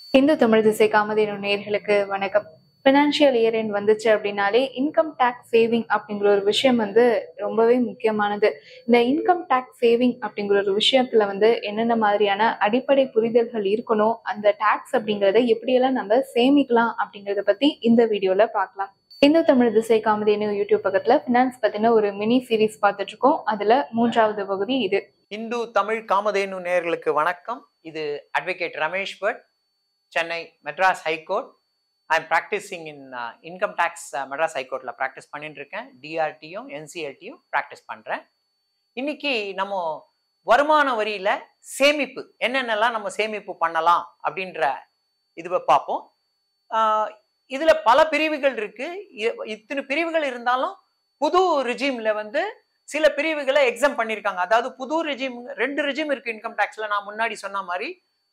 இந்து தமிழ் திசை காமதேனு நேர்களுக்கு வணக்கம் ஃபினான்ஷியல் இயர் எண்ட் வந்துச்சு அப்படின்னாலே இன்கம் டேக்ஸ் சேவிங் அப்படிங்கிற ஒரு விஷயம் வந்து ரொம்பவே முக்கியமானது இந்த இன்கம் டேக்ஸ் சேவிங் அப்படிங்கிற ஒரு விஷயத்துல வந்து என்னென்ன மாதிரியான அடிப்படை புரிதல்கள் இருக்கணும் அந்த டேக்ஸ் அப்படிங்கிறத எப்படியெல்லாம் நம்ம சேமிக்கலாம் அப்படிங்கிறத பத்தி இந்த வீடியோல பார்க்கலாம் இந்து தமிழ் திசை காமதேனு யூடியூப் பக்கத்துல ஃபினான்ஸ் பத்தின ஒரு மினி சீரிஸ் பார்த்துட்டு இருக்கோம் அதுல மூன்றாவது பகுதி இது இந்து தமிழ் காமதேனு நேயர்களுக்கு வணக்கம் இது advocate Ramesh Bhat Chennai Madras high court I am practising in income tax Madras ஹைகோர்ட்டில் ப்ராக்டிஸ் பண்ணிட்டு இருக்கேன் டிஆர்டியும் என்சிஎல்டியும் ப்ராக்டிஸ் பண்ணுறேன் இன்னைக்கு நம்ம வருமான வரியில் சேமிப்பு என்னென்னலாம் நம்ம சேமிப்பு பண்ணலாம் அப்படின்ற இதுவை பார்ப்போம் இதில் பல பிரிவுகள் இருக்கு இ- இத்தனை பிரிவுகள் இருந்தாலும் புது ரிஜிமில் வந்து சில பிரிவுகளை எக்ஸாம் பண்ணியிருக்காங்க அதாவது புது ரெஜிம் ரெண்டு ரெஜிம் இருக்கு இன்கம் டேக்ஸ்ல நான் முன்னாடி சொன்ன மாதிரி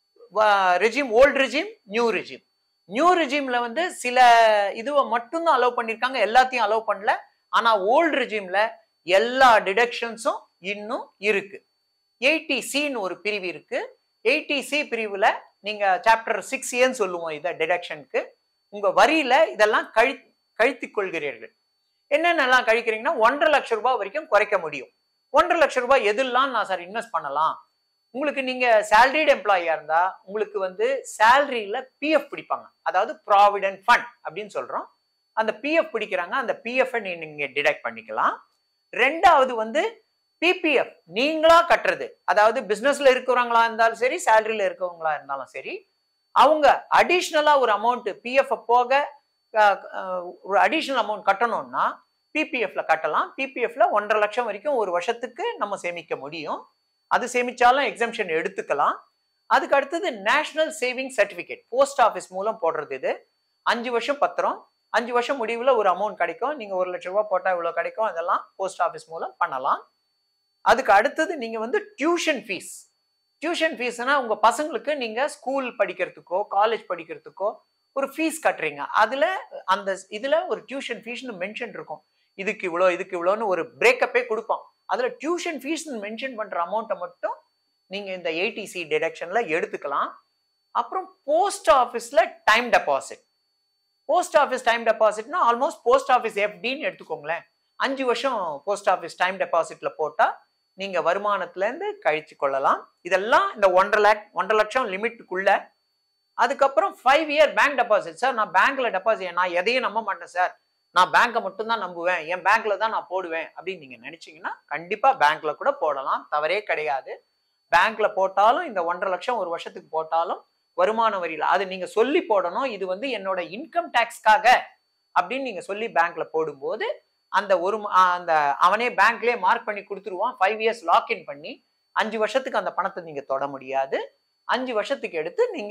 regime old regime new regime new ரெஜிம்ல வந்து சில இதுவை மட்டும்தான் அலோவ் பண்ணியிருக்காங்க எல்லாத்தையும் அலோவ் பண்ணல ஆனா ஓல்டு ரெஜிம்ல எல்லா டிடக்ஷன்ஸும் இன்னும் இருக்கு எயிட்டி சின்னு ஒரு பிரிவு இருக்கு எயிட்டி சி பிரிவுல நீங்க சாப்டர் சிக்ஸ் ஏன்னு சொல்லுவோம் இதை டிடக்ஷனுக்கு உங்க வரியில இதெல்லாம் கழி கழித்துக் கொள்கிறீர்கள் என்னென்னலாம் கழிக்கிறீங்கன்னா ஒன்றரை லட்சம் ரூபாய் வரைக்கும் குறைக்க முடியும் ஒன்றரை லட்சம் ரூபாய் எதெல்லாம் நான் சார் இன்வெஸ்ட் பண்ணலாம் உங்களுக்கு நீங்க சேலரிடு எம்ப்ளாயியா இருந்தா உங்களுக்கு வந்து சேலரியில பிஎஃப் பிடிப்பாங்க அதாவது ப்ராவிடென்ட் ஃபண்ட் அப்படின்னு சொல்றோம் அந்த பிஎஃப் பிடிக்கிறாங்க அந்த பிஎஃப் நீங்க டிடெக்ட் பண்ணிக்கலாம் ரெண்டாவது வந்து பிபிஎஃப் நீங்களா கட்டுறது அதாவது பிசினஸ்ல இருக்கிறவங்களா இருந்தாலும் சரி சேலரியில இருக்கிறவங்களா இருந்தாலும் சரி அவங்க அடிஷ்னலா ஒரு அமௌண்ட் பிஎஃப் போக அஹ், அஹ், ஒரு அடிஷ்னல் அமௌண்ட் கட்டணும்னா பிபிஎஃப்ல கட்டலாம் பிபிஎஃப்ல ஒன்றரை லட்சம் வரைக்கும் ஒரு வருஷத்துக்கு நம்ம சேமிக்க முடியும் அது சேமிச்சாலும் எக்ஸம்ஷன் எடுத்துக்கலாம் அதுக்கு அடுத்தது national saving certificate post office மூலம் போடுறது இது அஞ்சு வருஷம் பத்திரம் அஞ்சு வருஷம் முடிவில் ஒரு அமௌண்ட் கிடைக்கும் நீங்க ஒரு லட்ச ரூபாய் போட்டா இவ்வளோ கிடைக்கும் அதெல்லாம் போஸ்ட் ஆஃபீஸ் மூலம் பண்ணலாம் அதுக்கு அடுத்தது நீங்க வந்து டியூஷன் ஃபீஸ் டியூஷன் ஃபீஸ்னா உங்க பசங்களுக்கு நீங்க ஸ்கூல் படிக்கிறதுக்கோ காலேஜ் படிக்கிறதுக்கோ ஒரு ஃபீஸ் கட்டுறீங்க அதுல அந்த இதுல ஒரு டியூஷன் ஃபீஸ்னு மென்ஷன் இருக்கும் இதுக்கு இவ்வளோ இதுக்கு இவ்வளோன்னு ஒரு பிரேக்கப்பே கொடுப்போம் அதுல டியூஷன் ஃபீஸ் மென்ஷன் பண்ற அமௌண்ட்டை மட்டும் நீங்க இந்த ஏடிசி டிடக்ஷன்ல எடுத்துக்கலாம் அப்புறம் போஸ்ட் ஆஃபீஸ்ல time deposit post office time டெபாசிட்னா ஆல்மோஸ்ட் போஸ்ட் ஆஃபீஸ் எஃப்டின்னு எடுத்துக்கோங்களேன் அஞ்சு வருஷம் போஸ்ட் ஆஃபீஸ் டைம் டெபாசிட்ல போட்டா நீங்க வருமானத்துல இருந்து கழிச்சு கொள்ளலாம் இதெல்லாம் இந்த ஒன்றரை லேக் ஒன்றரை லட்சம் லிமிட்டுக்குள்ள அதுக்கப்புறம் five year bank deposit sir நான் பேங்க்ல டெபாசிட் நான் எதையும் நம்ப மாட்டேன் சார் நான் பேங்கை மட்டும் தான் நம்புவேன் என் பேங்க்ல தான் நான் போடுவேன் அப்படின்னு நீங்க நினைச்சீங்கன்னா கண்டிப்பா பேங்க்ல கூட போடலாம் தவறே கிடையாது பேங்க்ல போட்டாலும் இந்த ஒன்றரை லட்சம் ஒரு வருஷத்துக்கு போட்டாலும் வருமான வரியில அது நீங்க சொல்லி போடணும் இது வந்து என்னோட இன்கம் டேக்ஸ்க்காக அப்படின்னு நீங்க சொல்லி பேங்க்ல போடும்போது அந்த ஒரு ம- ஆ, அந்த அவனே பேங்க்லயே மார்க் பண்ணி கொடுத்துருவான் ஃபைவ் இயர்ஸ் லாக்இன் பண்ணி அஞ்சு வருஷத்துக்கு அந்த பணத்தை நீங்க தொட முடியாது அஞ்சு வருஷத்துக்கு எடுத்து நீங்க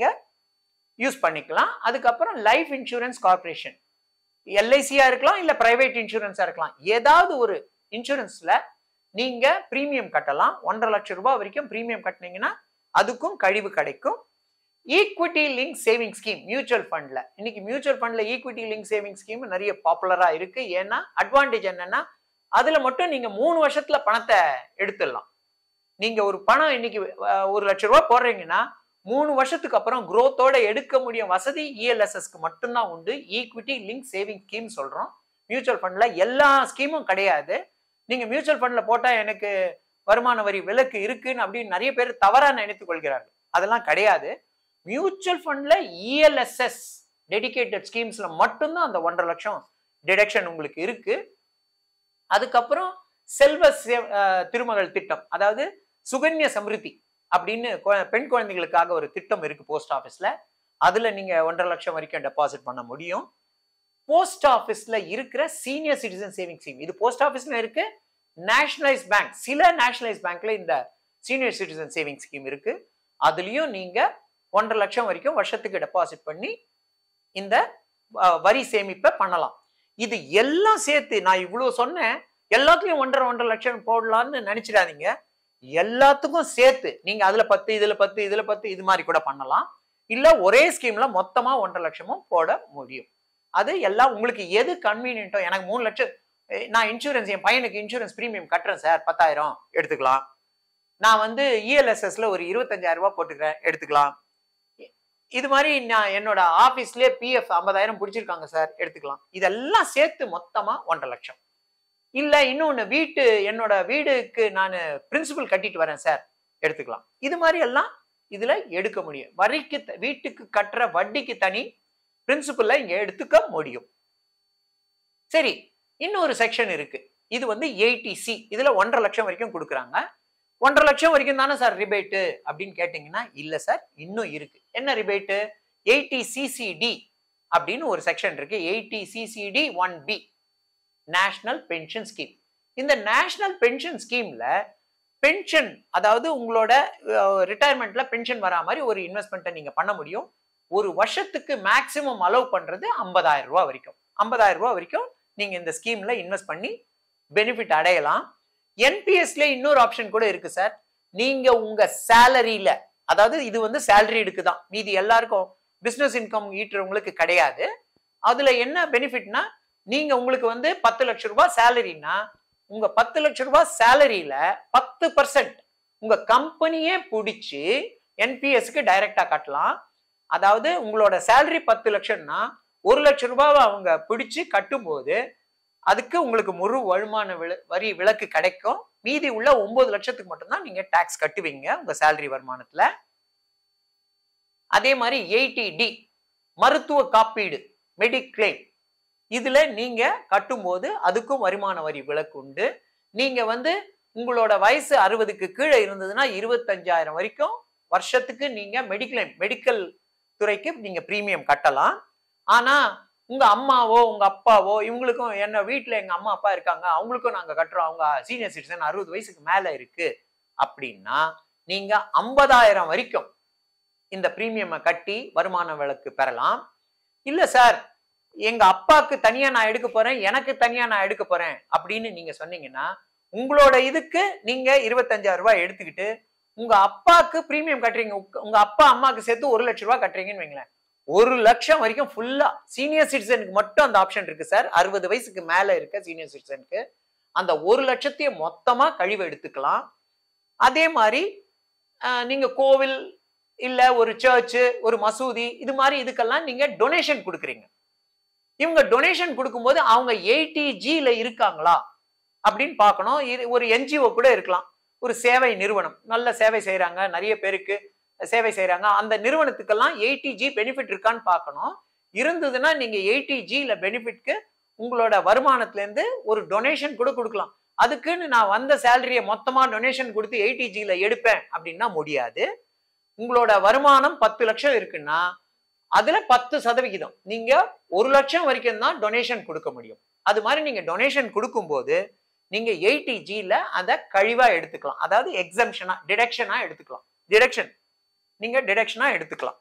யூஸ் பண்ணிக்கலாம் அதுக்கப்புறம் லைஃப் இன்சூரன்ஸ் கார்பரேஷன் எல்ஐசியா இருக்கலாம் இல்ல பிரைவேட் இன்சூரன்ஸா இருக்கலாம் ஏதாவது ஒரு இன்சூரன்ஸ்ல நீங்க பிரீமியம் கட்டலாம் ஒன்றரை லட்சம் ரூபாய் வரைக்கும் பிரீமியம் கட்டினீங்கன்னா அதுக்கும் கழிவு கிடைக்கும் equity link saving scheme mutual ஃபண்ட்ல இன்னைக்கு மியூச்சுவல் ஃபண்ட்ல ஈக்விட்டி லிங்க் சேவிங் ஸ்கீம் நிறைய பாப்புலரா இருக்கு ஏன்னா அட்வான்டேஜ் என்னன்னா அதுல மட்டும் நீங்க மூணு வருஷத்துல பணத்தை எடுத்துடலாம் நீங்க ஒரு பணம் இன்னைக்கு அஹ், ஒரு லட்சம் ரூபாய் போடுறீங்கன்னா மூணு வருஷத்துக்கு அப்புறம் growth-ஓட எடுக்க முடியும் வசதி இஎல்எஸ்எஸ்க்கு மட்டும்தான் உண்டு ஈக்விட்டி லிங்க் சேவிங் ஸ்கீம் சொல்றோம் மியூச்சுவல் ஃபண்ட்ல எல்லா ஸ்கீமும் கிடையாது நீங்க மியூச்சுவல் ஃபண்ட்ல போட்டா எனக்கு வருமான வரி விலக்கு இருக்குன்னு அப்படின்னு நிறைய பேர் தவறா நினைத்துக் கொள்கிறார்கள் அதெல்லாம் கிடையாது மியூச்சுவல் ஃபண்ட்ல இஎல்எஸ்எஸ் டெடிகேட்டட் ஸ்கீம்ஸ்ல மட்டும்தான் அந்த ஒன்றரை லட்சம் டிடக்ஷன் உங்களுக்கு இருக்கு அதுக்கப்புறம் செல்வ சே- அஹ், திருமகள் திட்டம் அதாவது சுகன்ய சமிருத்தி அப்படின்னு கொ- பெண் குழந்தைகளுக்காக ஒரு திட்டம் இருக்கு போஸ்ட் ஆஃபீஸ்ல அதுல நீங்க ஒன்றரை லட்சம் வரைக்கும் டெபாசிட் பண்ண முடியும் போஸ்ட் ஆஃபீஸ்ல இருக்கிற சீனியர் சிட்டிசன் சேவிங் ஸ்கீம் இது போஸ்ட் ஆஃபீஸ்ல இருக்கு நேஷனலைஸ் பேங்க் சில நேஷனலைஸ் பேங்க்ல இந்த சீனியர் சிட்டிசன் சேவிங் ஸ்கீம் இருக்கு அதுலயும் நீங்க ஒன்றரை லட்சம் வரைக்கும் வருஷத்துக்கு டெபாசிட் பண்ணி இந்த அஹ், வரி சேமிப்பை பண்ணலாம் இது எல்லாம் சேர்த்து நான் இவ்வளவு சொன்னேன் எல்லாத்துலயும் ஒன்றரை ஒன்றரை லட்சம் போடலாம்னு நினைச்சிடாதீங்க எல்லாத்துக்கும் சேர்த்து நீங்க அதுல பத்து இதுல பத்து இதுல பத்து இது மாதிரி கூட பண்ணலாம் இல்ல ஒரே ஸ்கீம்ல மொத்தமா ஒன்றரை லட்சமும் போட முடியும் அது எல்லாம் உங்களுக்கு எது கன்வீனியன்ட்டோ எனக்கு மூணு லட்சம் eh, நான் இன்சூரன்ஸ் என் பையனுக்கு இன்சூரன்ஸ் பிரீமியம் கட்டுறேன் சார் பத்தாயிரம் எடுத்துக்கலாம் நான் வந்து இஎல்எஸ்எஸ்ல ஒரு இருபத்தஞ்சாயிரம் ரூபாய் போட்டுக்கிறேன் எடுத்துக்கலாம் இது மாதிரி நான் என்னோட ஆபீஸ்லயே பிஎஃப் ஐம்பதாயிரம் பிடிச்சிருக்காங்க சார் எடுத்துக்கலாம் இதெல்லாம் சேர்த்து மொத்தமா ஒன்றரை லட்சம் இல்ல இன்னொன்னு வீட்டு என்னோட வீடுக்கு நான் பிரின்சிபல் கட்டிட்டு வரேன் சார் எடுத்துக்கலாம் இது மாதிரி எல்லாம் இதுல எடுக்க முடியும் வரிக்கு த- வீட்டுக்கு கட்டுற வட்டிக்கு தனி பிரின்சிபல்ல இங்க எடுத்துக்க முடியும் சரி இன்னொரு செக்ஷன் இருக்கு இது வந்து ஏடிசி இதுல ஒன்றரை லட்சம் வரைக்கும் கொடுக்குறாங்க ஒன்றரை லட்சம் வரைக்கும் தானே சார் ரிபேட்டு அப்படின்னு கேட்டிங்கன்னா இல்ல சார் இன்னும் இருக்கு என்ன ரிபேட்டு எயிட்டி சிசிடி அப்படின்னு ஒரு செக்ஷன் இருக்கு eighty CCD one B national pension scheme இந்த நேஷனல் பென்ஷன் ஸ்கீம்ல பென்ஷன் அதாவது உங்களோட ரிட்டையர்மெண்ட்ல பென்ஷன் வரா மாதிரி ஒரு இன்வெஸ்ட்மெண்ட்டை நீங்க பண்ண முடியும் ஒரு வருஷத்துக்கு மேக்சிமம் அலோவ் பண்றது 50000 ரூபாய் வரைக்கும் 50000 ரூபாய் வரைக்கும் நீங்க இந்த ஸ்கீம்ல இன்வெஸ்ட் பண்ணி பெனிஃபிட் அடையலாம் என்பிஎஸ்ல இன்னொரு ஆப்ஷன் கூட இருக்கு சார் நீங்க உங்க சேலரியில அதாவது இது வந்து சேலரிடுக்கு தான் மீதி எல்லாருக்கும் பிசினஸ் இன்கம் ஈட்டுறவங்களுக்கு கிடையாது அதுல என்ன பெனிஃபிட்னா நீங்க உங்களுக்கு வந்து பத்து லட்சம் ரூபாய் சேலரினா உங்க பத்து லட்சம் ரூபாய் சேலரியில பத்து பர்சன்ட் உங்க கம்பெனியே பிடிச்சி என்பிஎஸ்க்கு டைரக்டா கட்டலாம் அதாவது உங்களோட சேலரி பத்து லட்சம்னா ஒரு லட்சம் ரூபாவை அவங்க பிடிச்சு கட்டும்போது அதுக்கு உங்களுக்கு முழு வருமான வில- வரி விலக்கு கிடைக்கும் மீதி உள்ள ஒன்பது லட்சத்துக்கு மட்டும்தான் நீங்க டாக்ஸ் கட்டுவீங்க உங்க சேலரி வருமானத்துல அதே மாதிரி எயிட்டி டி மருத்துவ காப்பீடு மெடிக்ளைம் இதுல நீங்க கட்டும்போது அதுக்கும் வருமான வரி விலக்கு உண்டு நீங்க வந்து உங்களோட வயசு அறுபதுக்கு கீழே இருந்ததுன்னா இருபத்தஞ்சாயிரம் வரைக்கும் வருஷத்துக்கு நீங்க மெடிக்ளைம் மெடிக்கல் துறைக்கு நீங்க பிரீமியம் கட்டலாம் ஆனா உங்க அம்மாவோ உங்க அப்பாவோ இவங்களுக்கும் என்ன வீட்ல எங்க அம்மா அப்பா இருக்காங்க அவங்களுக்கும் நாங்க கட்டுறோம் அவங்க சீனியர் சிட்டிசன் அறுபது வயசுக்கு மேல இருக்கு அப்படின்னா நீங்க ஐம்பதாயிரம் வரைக்கும் இந்த பிரீமியமை கட்டி வருமான விலக்கு பெறலாம் இல்ல சார் எங்க அப்பாக்கு தனியா நான் எடுக்க போறேன் எனக்கு தனியா நான் எடுக்க போறேன் அப்படின்னு நீங்க சொன்னீங்கன்னா உங்களோட இதுக்கு நீங்க இருபத்தஞ்சாயிரம் ரூபாய் எடுத்துக்கிட்டு உங்க அப்பாக்கு பிரீமியம் கட்டுறீங்க உங்க- உங்க அப்பா அம்மாக்கு சேர்த்து ஒரு லட்சம் ரூபாய் கட்டுறீங்கன்னு வைங்களேன் ஒரு லட்சம் வரைக்கும் ஃபுல்லா சீனியர் சிட்டிசனுக்கு மட்டும் அந்த ஆப்ஷன் இருக்கு சார் அறுபது வயசுக்கு மேல இருக்க சீனியர் சிட்டிசனுக்கு அந்த ஒரு லட்சத்தையும் மொத்தமா கழிவு எடுத்துக்கலாம் அதே மாதிரி ஆஹ், நீங்க கோவில் இல்ல ஒரு சர்ச்சு ஒரு மசூதி இது மாதிரி இதுக்கெல்லாம் நீங்க டொனேஷன் கொடுக்குறீங்க இவங்க டொனேஷன் கொடுக்கும்போது அவங்க எயிட்டி ஜில இருக்காங்களா அப்படின்னு பார்க்கணும் இது ஒரு என்ஜிஓ கூட இருக்கலாம் ஒரு சேவை நிறுவனம் நல்ல சேவை செய்றாங்க நிறைய பேருக்கு சேவை செய்றாங்க அந்த நிறுவனத்துக்கெல்லாம் எயிட்டி ஜி பெனிஃபிட் இருக்கான்னு பார்க்கணும் இருந்ததுன்னா நீங்க எயிட்டி ஜில பெனிஃபிட்க்கு உங்களோட வருமானத்துல இருந்து ஒரு டொனேஷன் கூட கொடுக்கலாம் அதுக்குன்னு நான் வந்த சேலரியை மொத்தமா டொனேஷன் கொடுத்து எயிட்டி ஜில எடுப்பேன் அப்படின்னா முடியாது உங்களோட வருமானம் பத்து லட்சம் இருக்குன்னா அதுல பத்து சதவிகிதம் நீங்க ஒரு லட்சம் வரைக்கும் தான் டொனேஷன் கொடுக்க முடியும் அது மாதிரி நீங்க டொனேஷன் கொடுக்கும்போது நீங்க எயிட்டி ஜில அதை கழிவா எடுத்துக்கலாம் அதாவது எக்ஸம்ஷனா டிடக்ஷனா எடுத்துக்கலாம் டிடக்ஷன் நீங்க டிடக்ஷனா எடுத்துக்கலாம்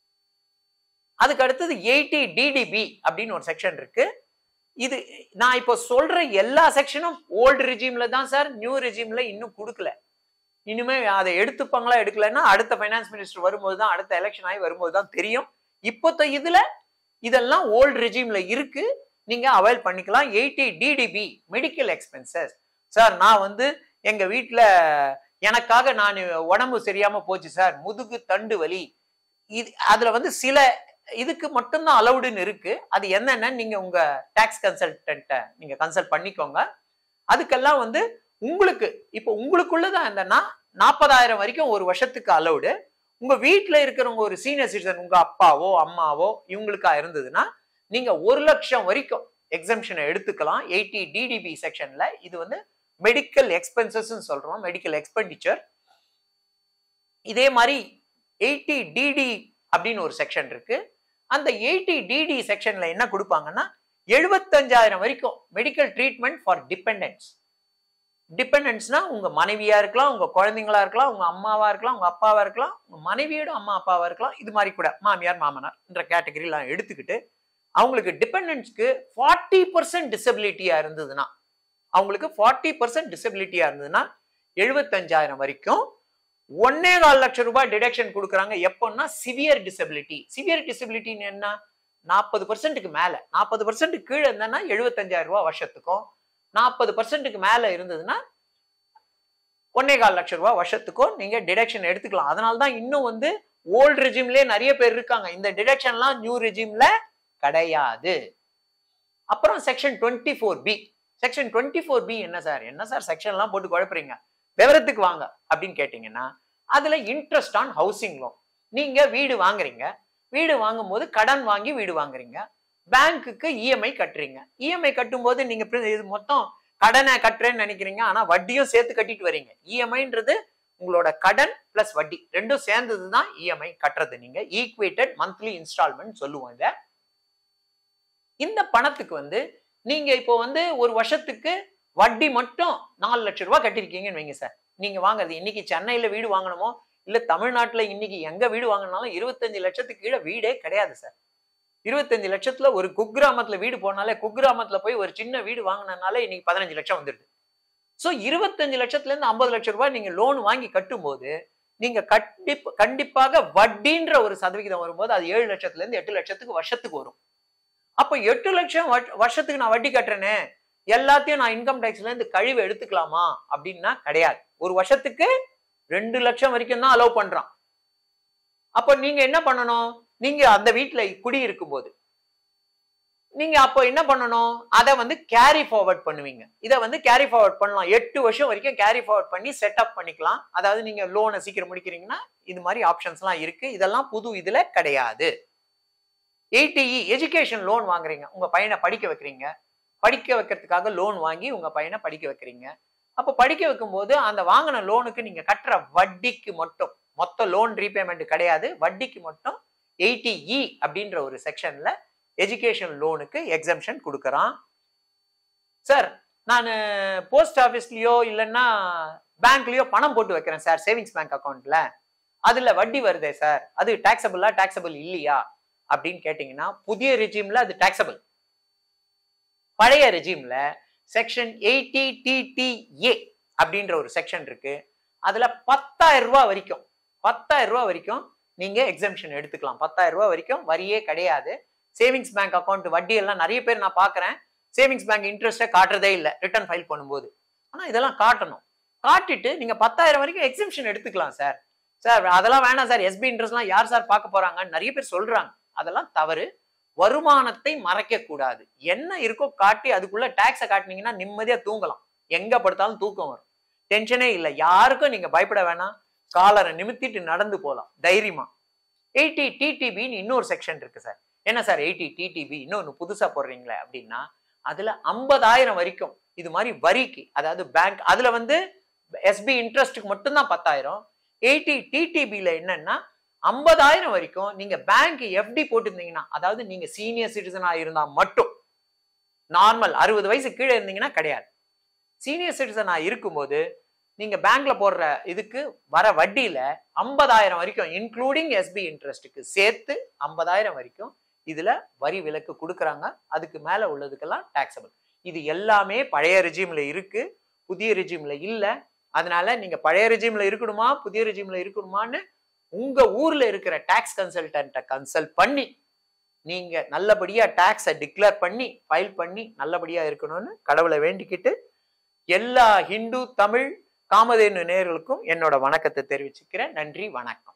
அதுக்கு அடுத்தது எயிட்டி டிடிபி அப்படின்னு ஒரு செக்ஷன் இருக்கு இது நான் இப்போ சொல்ற எல்லா செக்ஷனும் ஓல்டு ரிஜிம்ல தான் சார் நியூ ரிஜிம்ல இன்னும் கொடுக்கல இனிமே அதை எடுத்துப்பாங்களா எடுக்கலன்னா அடுத்த ஃபைனான்ஸ் மினிஸ்டர் வரும்போது தான் அடுத்த எலெக்ஷன் ஆகி வரும்போது தான் தெரியும் இப்போத்த இதுல இதெல்லாம் ஓல்டு ரெஜிம்ல இருக்கு நீங்க அவைல் பண்ணிக்கலாம் eighty DDB medical expenses sir நான் வந்து எங்க வீட்ல எனக்காக நான் உடம்பு சரியாம போச்சு சார் முதுகு தண்டு வலி இது அதுல வந்து சில இதுக்கு மட்டும்தான் அலௌடுன்னு இருக்கு அது என்னென்னு நீங்க உங்க டாக்ஸ் கன்சல்டன்ட்டை நீங்க கன்சல்ட் பண்ணிக்கோங்க அதுக்கெல்லாம் வந்து உங்களுக்கு இப்போ உங்களுக்குள்ளதான் என்னன்னா நாற்பதாயிரம் வரைக்கும் ஒரு வருஷத்துக்கு அலௌடு உங்க வீட்ல இருக்கிறவங்க ஒரு சீனியர் சிட்டிசன் உங்க அப்பாவோ அம்மாவோ இவங்களுக்கா இருந்ததுன்னா நீங்க ஒரு லட்சம் வரைக்கும் எக்ஸம்ஷனை எடுத்துக்கலாம் எயிட்டி டிடிபி செக்ஷன்ல இது வந்து மெடிக்கல் எக்ஸ்பென்சஸ் சொல்றோம் மெடிக்கல் எக்ஸ்பெண்டிச்சர் இதே மாதிரி எயிட்டி டிடி அப்படின்னு ஒரு செக்ஷன் இருக்கு அந்த எயிட்டி டிடி செக்ஷன்ல என்ன கொடுப்பாங்கன்னா எழுபத்தஞ்சாயிரம் வரைக்கும் மெடிக்கல் ட்ரீட்மெண்ட் ஃபார் டிபெண்டன்ஸ் டிபெண்டன்ஸ்னா உங்க மனைவியா இருக்கலாம் உங்க குழந்தைங்களா இருக்கலாம் உங்க அம்மாவா இருக்கலாம் உங்க அப்பாவா இருக்கலாம் உங்க மனைவியோட அம்மா அப்பாவா இருக்கலாம் இது மாதிரி கூட மாமியார் மாமனார் என்ற கேட்டகரிலாம் எடுத்துக்கிட்டு அவங்களுக்கு டிபெண்டன்ஸ்க்கு ஃபார்ட்டி பர்சன்ட் டிசபிலிட்டியா இருந்ததுன்னா அவங்களுக்கு ஃபார்ட்டி பர்சன்ட் டிசபிலிட்டியா இருந்ததுன்னா எழுபத்தஞ்சாயிரம் வரைக்கும் ஒன்னே கால் லட்சம் ரூபாய் டிடக்ஷன் கொடுக்குறாங்க எப்போன்னா சிவியர் டிசபிலிட்டி சிவியர் டிசபிலிட்டின்னு என்ன நாற்பது பர்சன்ட்டுக்கு மேல நாற்பது பர்சன்ட் கீழே இருந்தேன்னா எழுபத்தஞ்சாயிரம் ரூபாய் வருஷத்துக்கும் நாற்பது பர்சன்ட்டுக்கு மேல இருந்ததுன்னா ஒன்னே கால் லட்சம் ரூபாய் வருஷத்துக்கும் நீங்க டிடக்ஷன் எடுத்துக்கலாம் அதனால தான் இன்னும் வந்து ஓல்டு ரெஜிம்லயே நிறைய பேர் இருக்காங்க இந்த டிடக்ஷன்லாம் நியூ ரெஜிம்ல கிடையாது அப்புறம் section twenty four B section twenty four B என்ன சார் என்ன சார் செக்ஷன்லாம் போட்டு குழப்புறீங்க விவரத்துக்கு வாங்க அப்படின்னு கேட்டீங்கன்னா அதுல இன்ட்ரெஸ்ட் ஆன் ஹவுசிங் லோன் நீங்க வீடு வாங்குறீங்க வீடு வாங்கும் போது கடன் வாங்கி வீடு வாங்குறீங்க பேங்க்குக்கு இஎம்ஐ கட்டுறீங்க இஎம்ஐ கட்டும்போது நீங்க pri- இது மொத்தம் கடனை கட்டுறேன்னு நினைக்கிறீங்க ஆனா வட்டியும் சேர்த்து கட்டிட்டு வரீங்க இஎம்ஐன்றது உங்களோட கடன் பிளஸ் வட்டி ரெண்டும் சேர்ந்தது தான் இஎம்ஐ கட்டுறது நீங்க ஈக்குவேட்டட் மந்த்லி இன்ஸ்டால்மெண்ட் சொல்லுவோம் இத இந்த பணத்துக்கு வந்து நீங்க இப்போ வந்து ஒரு வருஷத்துக்கு வட்டி மட்டும் நாலு லட்சம் ரூபாய் கட்டிருக்கீங்கன்னு வைங்க சார் நீங்க வாங்குறது இன்னைக்கு சென்னையில வீடு வாங்கணுமோ இல்ல தமிழ்நாட்டுல இன்னைக்கு எங்க வீடு வாங்கினாலும் இருபத்தஞ்சு லட்சத்துக்கு கீழே வீடே கிடையாது சார் இருபத்தஞ்சு லட்சத்துல ஒரு குக்கிராமத்துல வீடு போனாலே குக்கிராமத்துல போய் ஒரு சின்ன வீடு வாங்கினாலே இன்னைக்கு பதினஞ்சு லட்சம் வந்துடுது ஸோ இருபத்தஞ்சு லட்சத்துல இருந்து ஐம்பது லட்சம் ரூபாய் நீங்க லோன் வாங்கி கட்டும்போது நீங்க கண்டிப்பா கண்டிப்பாக வட்டின்ற ஒரு சதவிகிதம் வரும்போது அது ஏழு லட்சத்துல இருந்து எட்டு லட்சத்துக்கு வருஷத்துக்கு வரும் அப்போ எட்டு லட்சம் வட்- வருஷத்துக்கு நான் வட்டி கட்டுறேனே எல்லாத்தையும் நான் இன்கம் டேக்ஸ்ல இருந்து கழிவு எடுத்துக்கலாமா அப்படின்னா கிடையாது ஒரு வருஷத்துக்கு ரெண்டு லட்சம் வரைக்கும் தான் அலோவ் பண்றான் அப்போ நீங்க என்ன பண்ணணும் நீங்க அந்த வீட்டுல குடி இருக்கும்போது நீங்க அப்போ என்ன பண்ணணும் அதை வந்து கேரி ஃபார்வர்ட் பண்ணுவீங்க இதை வந்து கேரி ஃபார்வர்ட் பண்ணலாம் எட்டு வருஷம் வரைக்கும் கேரி ஃபார்வர்ட் பண்ணி செட்டப் பண்ணிக்கலாம் அதாவது நீங்க லோனை சீக்கிரம் முடிக்கிறீங்கன்னா இது மாதிரி ஆப்ஷன்ஸ்லாம் இருக்கு இதெல்லாம் புது இதுல கிடையாது எயிட்டிஇ எஜுகேஷன் லோன் வாங்குறீங்க உங்க பையனை படிக்க வைக்கிறீங்க படிக்க வைக்கிறதுக்காக லோன் வாங்கி உங்க பையனை படிக்க வைக்கிறீங்க அப்போ படிக்க வைக்கும்போது அந்த வாங்கின லோனுக்கு நீங்க கட்டுற வட்டிக்கு மட்டும் மொத்த லோன் ரீபேமெண்ட் கிடையாது வட்டிக்கு மட்டும் எயிட்டி இ அப்படின்ற ஒரு செக்ஷன்ல எஜுகேஷன் லோனுக்கு எக்ஸம்ஷன் கொடுக்கறான் சார் நான் போஸ்ட் ஆஃபீஸ்லயோ இல்லைன்னா பேங்க்லயோ பணம் போட்டு வைக்கிறேன் சார் சேவிங்ஸ் பேங்க் அக்கௌண்ட்ல அதுல வட்டி வருதே சார் அது டாக்ஸபிளா டாக்ஸபிள் இல்லையா அப்படின்னு கேட்டிங்கன்னா புதிய ரெஜிம்ல அது டாக்ஸபிள் பழைய ரெஜிம்ல செக்ஷன் எயிட்டி டிடிஏ அப்படின்ற ஒரு செக்ஷன் இருக்கு அதுல பத்தாயிரம் ரூபாய் வரைக்கும் பத்தாயிரம் ரூபாய் வரைக்கும் நீங்க எக்ஸம்ஷன் எடுத்துக்கலாம் பத்தாயிரம் ரூபாய் வரைக்கும் வரியே கிடையாது சேவிங்ஸ் பேங்க் அக்கௌண்ட் வட்டி எல்லாம் நிறைய பேர் நான் பார்க்கறேன் சேவிங்ஸ் பேங்க் இன்ட்ரெஸ்ட்டை காட்டுறதே இல்லை ரிட்டர்ன் ஃபைல் பண்ணும்போது ஆனா இதெல்லாம் காட்டணும் காட்டிட்டு நீங்க பத்தாயிரம் வரைக்கும் எக்ஸம்ஷன் எடுத்துக்கலாம் சார் சார் அதெல்லாம் வேணாம் சார் எஸ்பி இன்ட்ரெஸ்ட்லாம் யார் சார் பார்க்க போறாங்கன்னு நிறைய பேர் சொல்றாங்க அதெல்லாம் தவறு வருமானத்தை மறைக்க கூடாது என்ன இருக்கோ காட்டி அதுக்குள்ள டாக்ஸை காட்டினீங்கன்னா நிம்மதியா தூங்கலாம் எங்க படுத்தாலும் தூக்கம் வரும் டென்ஷனே இல்லை யாருக்கும் நீங்க பயப்பட வேணாம் காலரை நிமித்திட்டு நடந்து போகலாம் தைரியமா எயிட்டி டிடிபின்னு இன்னொரு செக்ஷன் இருக்கு சார் என்ன சார் எயிட்டி டிடிபி இன்னொன்று புதுசா போடுறீங்களே அப்படின்னா அதுல ஐம்பதாயிரம் வரைக்கும் இது மாதிரி வரிக்கு அதாவது பேங்க் அதுல வந்து எஸ்பி இன்ட்ரெஸ்ட்டுக்கு மட்டும்தான் பத்தாயிரம் எயிட்டி டிடிபியில் என்னன்னா ஐம்பதாயிரம் வரைக்கும் நீங்க பேங்க் எஃப்டி போட்டிருந்தீங்கன்னா அதாவது நீங்க சீனியர் சிட்டிசனா இருந்தா மட்டும் நார்மல் அறுபது வயசு கீழே இருந்தீங்கன்னா கிடையாது சீனியர் சிட்டிசனா இருக்கும்போது நீங்க பேங்க்ல போடுற இதுக்கு வர வட்டியில ஐம்பதாயிரம் வரைக்கும் இன்க்ளூடிங் எஸ்பி இன்ட்ரெஸ்ட்டுக்கு சேர்த்து ஐம்பதாயிரம் வரைக்கும் இதுல வரி விலக்கு கொடுக்குறாங்க அதுக்கு மேல உள்ளதுக்கெல்லாம் டாக்ஸபிள் இது எல்லாமே பழைய ரெஜிம்ல இருக்கு புதிய ரெஜிம்ல இல்ல அதனால நீங்க பழைய ரெஜிம்ல இருக்கணுமா புதிய ரெஜிம்ல இருக்கணுமான்னு உங்க ஊர்ல இருக்கிற டாக்ஸ் கன்சல்டன்ட்டை கன்சல்ட் பண்ணி நீங்க நல்லபடியா டாக்ஸை டிக்ளேர் பண்ணி ஃபைல் பண்ணி நல்லபடியா இருக்கணும்னு கடவுளை வேண்டிக்கிட்டு எல்லா ஹிந்து தமிழ் காமதேனு நேயர்களுக்கும் என்னோட வணக்கத்தை தெரிவிச்சுக்கிறேன் நன்றி வணக்கம்